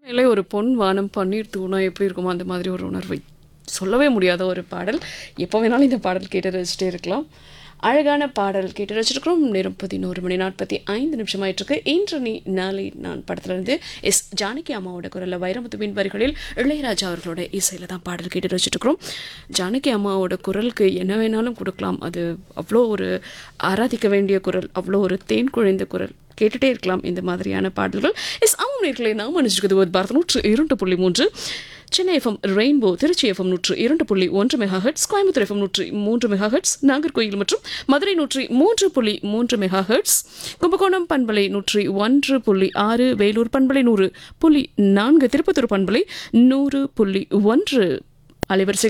இல்லை ஒரு பொன் வானம் பன்னீர் தூணா எப்படி இருக்குமோ அந்த மாதிரி ஒரு உணர்வை சொல்லவே முடியாத ஒரு பாடல் எப்போ வேணாலும் இந்த பாடல் கேட்டு ரசிச்சிட்டே இருக்கலாம் அழகான பாடல் கேட்டு ரசிச்சிருக்கிறோம் நேரம் பதினோரு மணி நாற்பத்தி ஐந்து நிமிஷம் ஆயிட்டிருக்கு இன்று நீ நாளை நான் படத்துலேருந்து எஸ் ஜானகி அம்மாவோட குரலில் வைரமுத்துவின் வரிகளில் இளையராஜா அவர்களோட இசையில் தான் பாடல் கேட்டு ரசிச்சிட்ருக்கிறோம் ஜானகி அம்மாவோட குரலுக்கு என்ன வேணாலும் கொடுக்கலாம் அது அவ்வளோ ஒரு ஆராதிக்க வேண்டிய குரல் அவ்வளோ ஒரு தேன் குழைந்த குரல் கேட்டுட்டே இருக்கலாம் இந்த மாதிரியான பாடல்கள் எஸ் ஆமாம் நேர்களை நாம் அணிஞ்சிருக்கிறது ஒரு பாரத நூற்று இரண்டு புள்ளி மூன்று Chennai FM rainbow Tiruchi FM நூற்று இரண்டு புள்ளி ஒன்று மெகா ஹெட்ஸ் கோயம்புத்தூர் எஃப்எம் நூற்றி மூன்று மெகா ஹெட்ஸ் நாகர்கோயில் மற்றும் மதுரை நூற்றி மூன்று புள்ளி மூன்று மெகா ஹெட்ஸ் கும்பகோணம் பண்பலை நூற்றி ஒன்று புள்ளி ஆறு வேலூர் பண்பலை நூறு புள்ளி நான்கு திருப்பத்தூர் பண்பலை நூறு புள்ளி ஒன்று அலைவரிசை